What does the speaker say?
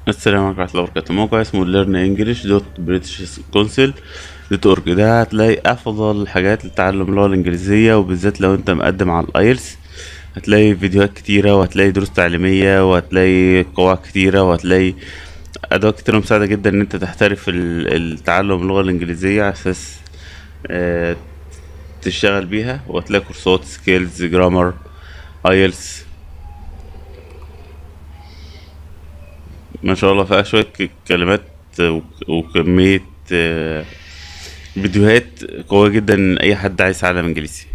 السلام عليكم ورحمة الله وبركاته موقع اسمه ليرن انجلش دوت بريتش كونسل دوت اورج ده هتلاقي افضل حاجات لتعلم اللغة الانجليزية وبالذات لو انت مقدم على الايلتس هتلاقي فيديوهات كتيرة وهتلاقي دروس تعليمية وهتلاقي قواعد كتيرة وهتلاقي ادوات كتيرة مساعدة جدا ان انت تحترف ال- التعلم اللغة الانجليزية على اساس آه، تشتغل بيها وهتلاقي كورسات سكيلز جرامر ايلتس ما شاء الله فيها شوية ك- كلمات وك- وكمية آه، فيديوهات قوية جدا أي حد عايز يتعلم إنجليزي